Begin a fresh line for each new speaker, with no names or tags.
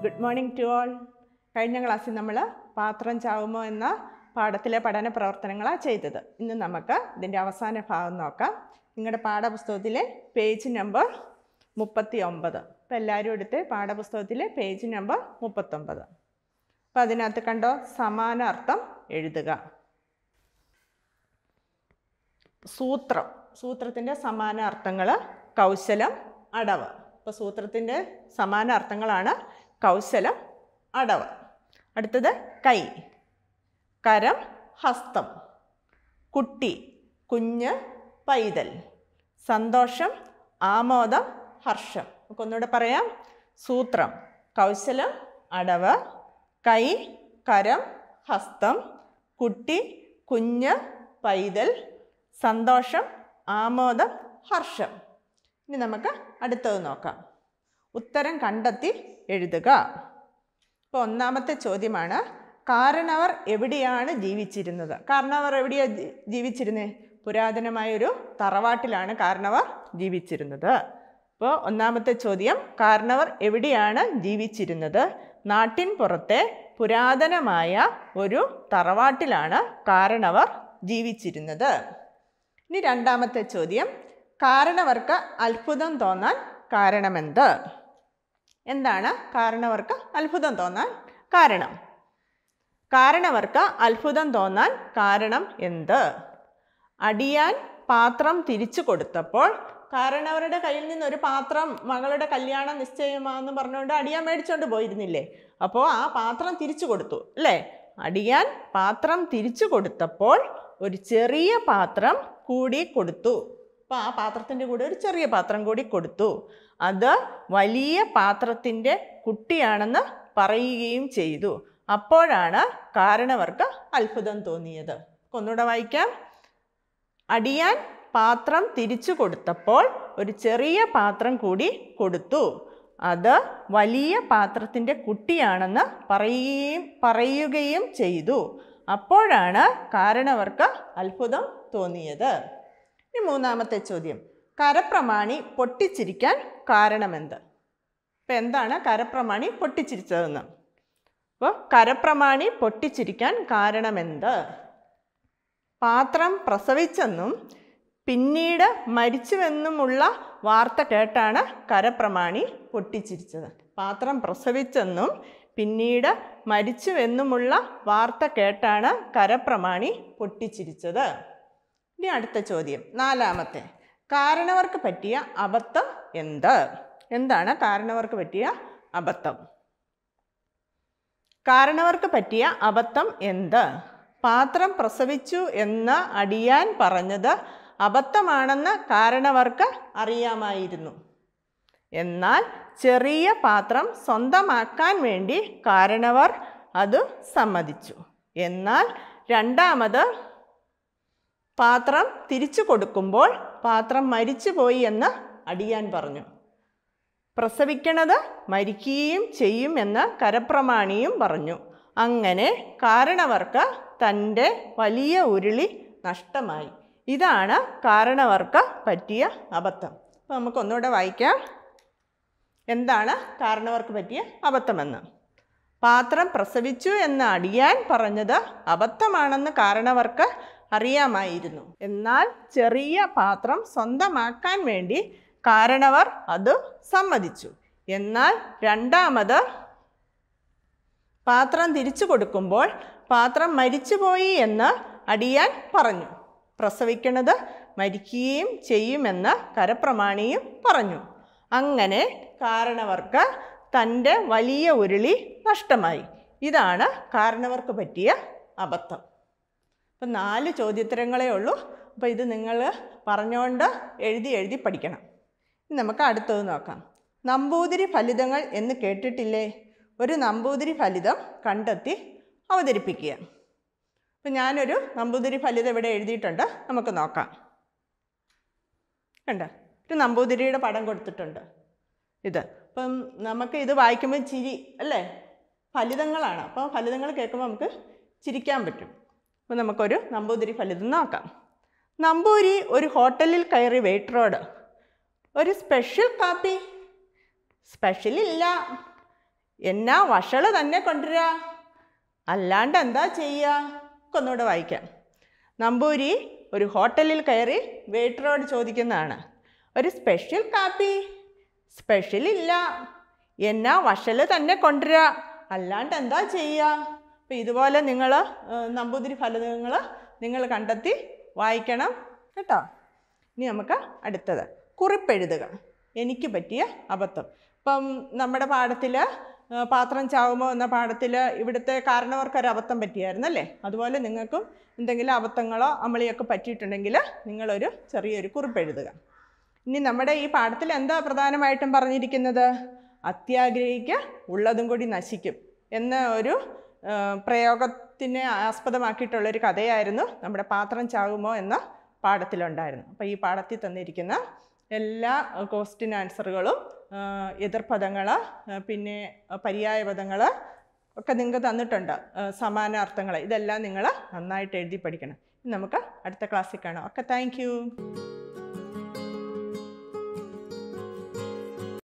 good morning to all കഴിഞ്ഞ ക്ലാസ്സിൽ നമ്മൾ പാത്രം ചാവുമോ എന്ന പാഠത്തിലെ പഠന പ്രവർത്തനങ്ങളാണ് ചെയ്തത് ഇന്ന് നമുക്ക് ഇതിൻ്റെ അവസാന ഭാഗം നോക്കാം നിങ്ങളുടെ പാഠപുസ്തകത്തിലെ പേജ് നമ്പർ മുപ്പത്തി ഒമ്പത് അപ്പോൾ എല്ലാവരും എടുത്ത് പാഠപുസ്തകത്തിലെ പേജ് നമ്പർ മുപ്പത്തൊമ്പത് അപ്പോൾ അതിനകത്ത് കണ്ടോ സമാന അർത്ഥം എഴുതുക സൂത്രം സൂത്രത്തിൻ്റെ സമാന അർത്ഥങ്ങൾ കൗശലം അടവ് അപ്പോൾ സൂത്രത്തിൻ്റെ സമാന അർത്ഥങ്ങളാണ് കൗശലം അടവ് അടുത്തത് കൈ കരം ഹസ്തം കുട്ടി കുഞ്ഞ് പൈതൽ സന്തോഷം ആമോദം ഹർഷം നമുക്ക് ഒന്നുകൂടെ പറയാം സൂത്രം കൗശലം അടവ് കൈ കരം ഹസ്തം കുട്ടി കുഞ്ഞ് പൈതൽ സന്തോഷം ആമോദം ഹർഷം ഇനി നമുക്ക് അടുത്തത് നോക്കാം ഉത്തരം കണ്ടെത്തി എഴുതുക ഇപ്പോൾ ഒന്നാമത്തെ ചോദ്യമാണ് കാരണവർ എവിടെയാണ് ജീവിച്ചിരുന്നത് കാരണവർ എവിടെയാണ് ജി- ജീവിച്ചിരുന്നത് പുരാതനമായൊരു തറവാട്ടിലാണ് കാരണവർ ജീവിച്ചിരുന്നത് അപ്പോൾ ഒന്നാമത്തെ ചോദ്യം കാരണവർ എവിടെയാണ് ജീവിച്ചിരുന്നത് നാട്ടിൻ പുറത്തെ പുരാതനമായ ഒരു തറവാട്ടിലാണ് കാരണവർ ജീവിച്ചിരുന്നത് ഇനി രണ്ടാമത്തെ ചോദ്യം കാരണവർക്ക് അത്ഭുതം തോന്നാൻ കാരണമെന്ത് എന്താണ് കാരണവർക്ക് അത്ഭുതം തോന്നാൻ കാരണം കാരണവർക്ക് അത്ഭുതം തോന്നാൻ കാരണം എന്ത് അടിയാൻ പാത്രം തിരിച്ചു കൊടുത്തപ്പോൾ കാരണവരുടെ കയ്യിൽ നിന്ന് ഒരു പാത്രം മകളുടെ കല്യാണം നിശ്ചയമാണെന്ന് പറഞ്ഞുകൊണ്ട് അടിയാൻ മേടിച്ചോണ്ട് പോയിരുന്നില്ലേ അപ്പോൾ ആ പാത്രം തിരിച്ചു കൊടുത്തു അല്ലേ അടിയാൻ പാത്രം തിരിച്ചു കൊടുത്തപ്പോൾ ഒരു ചെറിയ പാത്രം കൂടി കൊടുത്തു അപ്പോൾ ആ പാത്രത്തിൻ്റെ കൂടെ ഒരു ചെറിയ പാത്രം കൂടി കൊടുത്തു അത് വലിയ പാത്രത്തിൻ്റെ കുട്ടിയാണെന്ന് പറയുകയും ചെയ്തു അപ്പോഴാണ് കാരണവർക്ക് അത്ഭുതം തോന്നിയത് ഒന്നുകൂടെ വായിക്കാം അടിയാൻ പാത്രം തിരിച്ചു കൊടുത്തപ്പോൾ ഒരു ചെറിയ പാത്രം കൂടി കൊടുത്തു അത് വലിയ പാത്രത്തിൻ്റെ കുട്ടിയാണെന്ന് പറയുകയും പറയുകയും ചെയ്തു അപ്പോഴാണ് കാരണവർക്ക് അത്ഭുതം തോന്നിയത് ഇനി മൂന്നാമത്തെ ചോദ്യം കരപ്രമാണി പൊട്ടിച്ചിരിക്കാൻ കാരണമെന്ത് ഇപ്പം എന്താണ് കരപ്രമാണി പൊട്ടിച്ചിരിച്ചതെന്ന് അപ്പോൾ കരപ്രമാണി പൊട്ടിച്ചിരിക്കാൻ കാരണമെന്ത് പാത്രം പ്രസവിച്ചെന്നും പിന്നീട് മരിച്ചുവെന്നുമുള്ള വാർത്ത കേട്ടാണ് കരപ്രമാണി പൊട്ടിച്ചിരിച്ചത് പാത്രം പ്രസവിച്ചെന്നും പിന്നീട് മരിച്ചുവെന്നുമുള്ള വാർത്ത കേട്ടാണ് കരപ്രമാണി പൊട്ടിച്ചിരിച്ചത് ഇനി അടുത്ത ചോദ്യം നാലാമത്തെ കാരണവർക്ക് പറ്റിയ അബദ്ധം എന്ത് എന്താണ് കാരണവർക്ക് പറ്റിയ അബദ്ധം കാരണവർക്ക് പറ്റിയ അബദ്ധം എന്ത് പാത്രം പ്രസവിച്ചു എന്ന് അടിയാൻ പറഞ്ഞത് അബദ്ധമാണെന്ന് കാരണവർക്ക് അറിയാമായിരുന്നു എന്നാൽ ചെറിയ പാത്രം സ്വന്തമാക്കാൻ വേണ്ടി കാരണവർ അത് സമ്മതിച്ചു എന്നാൽ രണ്ടാമത് പാത്രം തിരിച്ചു കൊടുക്കുമ്പോൾ പാത്രം മരിച്ചുപോയി എന്ന് അടിയാൻ പറഞ്ഞു പ്രസവിക്കണത് മരിക്കുകയും ചെയ്യുമെന്ന് കരപ്രമാണിയും പറഞ്ഞു അങ്ങനെ കാരണവർക്ക് തൻ്റെ വലിയ ഉരുളി നഷ്ടമായി ഇതാണ് കാരണവർക്ക് പറ്റിയ അബദ്ധം അപ്പോൾ നമുക്ക് ഒന്നുകൂടെ വായിക്കാം എന്താണ് കാരണവർക്ക് പറ്റിയ അബദ്ധമെന്ന് പാത്രം പ്രസവിച്ചു എന്ന് അടിയാൻ പറഞ്ഞത് അബദ്ധമാണെന്ന് കാരണവർക്ക് അറിയാമായിരുന്നു എന്നാൽ ചെറിയ പാത്രം സ്വന്തമാക്കാൻ വേണ്ടി കാരണവർ അത് സമ്മതിച്ചു എന്നാൽ രണ്ടാമത് പാത്രം തിരിച്ചു കൊടുക്കുമ്പോൾ പാത്രം മരിച്ചുപോയി എന്ന് അടിയാൻ പറഞ്ഞു പ്രസവിക്കണത് മരിക്കുകയും ചെയ്യുമെന്ന് കരപ്രമാണിയും പറഞ്ഞു അങ്ങനെ കാരണവർക്ക് തൻ്റെ വലിയ ഉരുളി നഷ്ടമായി ഇതാണ് കാരണവർക്ക് പറ്റിയ അബദ്ധം അപ്പം നാല് ചോദ്യോത്തരങ്ങളേ ഉള്ളൂ അപ്പോൾ ഇത് നിങ്ങൾ പറഞ്ഞുകൊണ്ട് എഴുതി എഴുതി പഠിക്കണം ഇനി നമുക്ക് അടുത്തത് നോക്കാം നമ്പൂതിരി ഫലിതങ്ങൾ എന്ന് കേട്ടിട്ടില്ലേ ഒരു നമ്പൂതിരി ഫലിതം കണ്ടെത്തി അവതരിപ്പിക്കുക അപ്പം ഞാനൊരു നമ്പൂതിരി ഫലിതം ഇവിടെ എഴുതിയിട്ടുണ്ട് നമുക്ക് നോക്കാം കണ്ട ഒരു നമ്പൂതിരിയുടെ പടം കൊടുത്തിട്ടുണ്ട് ഇത് അപ്പം നമുക്ക് ഇത് വായിക്കുമ്പോൾ ചിരി അല്ലേ ഫലിതങ്ങളാണ് അപ്പോൾ ഫലിതങ്ങൾ കേൾക്കുമ്പോൾ നമുക്ക് ചിരിക്കാൻ പറ്റും അപ്പോൾ നമുക്കൊരു നമ്പൂതിരി ഫലിതം നോക്കാം നമ്പൂരി ഒരു ഹോട്ടലിൽ കയറി വെയിറ്ററോട് ഒരു സ്പെഷ്യൽ കാപ്പി സ്പെഷ്യൽ ഇല്ല എന്നാ വഷള് തന്നെ കൊണ്ടുവരിക അല്ലാണ്ട് എന്താ ചെയ്യുക ഒക്കെ ഒന്നുകൂടെ വായിക്കാം നമ്പൂരി ഒരു ഹോട്ടലിൽ കയറി വെയിറ്ററോട് ചോദിക്കുന്നതാണ് ഒരു സ്പെഷ്യൽ കാപ്പി സ്പെഷ്യൽ ഇല്ല എന്നാ വഷല് തന്നെ കൊണ്ടുവരിക അല്ലാണ്ട് എന്താ ചെയ്യുക അപ്പം ഇതുപോലെ നിങ്ങൾ നമ്പൂതിരി ഫലകങ്ങൾ നിങ്ങൾ കണ്ടെത്തി വായിക്കണം കേട്ടോ ഇനി നമുക്ക് അടുത്തത് കുറിപ്പെഴുതുക എനിക്ക് പറ്റിയ അബദ്ധം ഇപ്പം നമ്മുടെ പാഠത്തിൽ പാത്രം ചാവുമോ എന്ന പാഠത്തിൽ ഇവിടുത്തെ കാരണവർക്കൊരു അബദ്ധം പറ്റിയായിരുന്നല്ലേ അതുപോലെ നിങ്ങൾക്കും എന്തെങ്കിലും അബദ്ധങ്ങളോ അമളിയൊക്കെ പറ്റിയിട്ടുണ്ടെങ്കിൽ നിങ്ങളൊരു ചെറിയൊരു കുറിപ്പെഴുതുക ഇനി നമ്മുടെ ഈ പാഠത്തിൽ എന്താ പ്രധാനമായിട്ടും പറഞ്ഞിരിക്കുന്നത് അത്യാഗ്രഹിക്ക് ഉള്ളതും കൂടി നശിക്കും എന്ന ഒരു ആ, പ്രയോഗത്തിനെ ആസ്പദമാക്കിയിട്ടുള്ളൊരു കഥയായിരുന്നു നമ്മുടെ പാത്രം ചാകുമോ എന്ന പാഠത്തിലുണ്ടായിരുന്നു അപ്പോൾ ഈ പാഠത്തിൽ തന്നിരിക്കുന്ന എല്ലാ ക്വസ്റ്റ്യൻ ആൻസറുകളും എതിർപദങ്ങൾ പിന്നെ പര്യായ പദങ്ങൾ ഒക്കെ നിങ്ങൾക്ക് തന്നിട്ടുണ്ട് ആ, സമാനാർത്ഥങ്ങൾ ഇതെല്ലാം നിങ്ങൾ നന്നായിട്ട് എഴുതി പഠിക്കണം ഇനി നമുക്ക് അടുത്ത ക്ലാസ്സിൽ കാണാം ഓക്കെ താങ്ക്